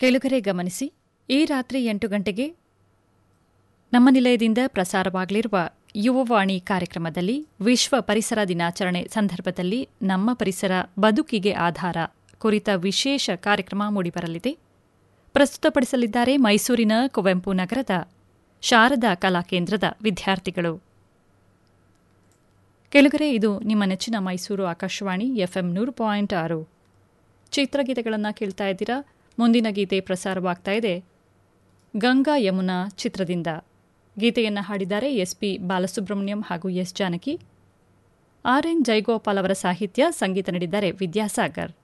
ಕೆಳಗರೆ ಗಮನಿಸಿ ಈ ರಾತ್ರಿ ಎಂಟು ಗಂಟೆಗೆ ನಮ್ಮ ನಿಲಯದಿಂದ ಪ್ರಸಾರವಾಗಲಿರುವ ಯುವವಾಣಿ ಕಾರ್ಯಕ್ರಮದಲ್ಲಿ ವಿಶ್ವ ಪರಿಸರ ದಿನಾಚರಣೆ ಸಂದರ್ಭದಲ್ಲಿ ನಮ್ಮ ಪರಿಸರ ಬದುಕಿಗೆ ಆಧಾರ ಕುರಿತ ವಿಶೇಷ ಕಾರ್ಯಕ್ರಮ ಮೂಡಿಬರಲಿದೆ ಪ್ರಸ್ತುತಪಡಿಸಲಿದ್ದಾರೆ ಮೈಸೂರಿನ ಕುವೆಂಪು ನಗರದ ಶಾರದಾ ಕಲಾಕೇಂದ್ರದ ವಿದ್ಯಾರ್ಥಿಗಳು ಕೆಳಗರೆ ಇದು ನಿಮ್ಮ ನೆಚ್ಚಿನ ಮೈಸೂರು ಆಕಾಶವಾಣಿ ಎಫ್ಎಂ ನೂರು ಪಾಯಿಂಟ್ ಆರು ಚಿತ್ರಗೀತೆಗಳನ್ನು ಕೇಳ್ತಾ ಇದ್ದೀರಾ ಮುಂದಿನ ಗೀತೆ ಪ್ರಸಾರವಾಗ್ತಾ ಇದೆ ಗಂಗಾ ಯಮುನಾ ಚಿತ್ರದಿಂದ ಗೀತೆಯನ್ನು ಹಾಡಿದ್ದಾರೆ ಎಸ್ ಪಿ ಬಾಲಸುಬ್ರಹ್ಮಣ್ಯಂ ಹಾಗೂ S Janaki R N Jaigopal ಅವರ ಸಾಹಿತ್ಯ ಸಂಗೀತ ನೀಡಿದ್ದಾರೆ ವಿದ್ಯಾಸಾಗರ್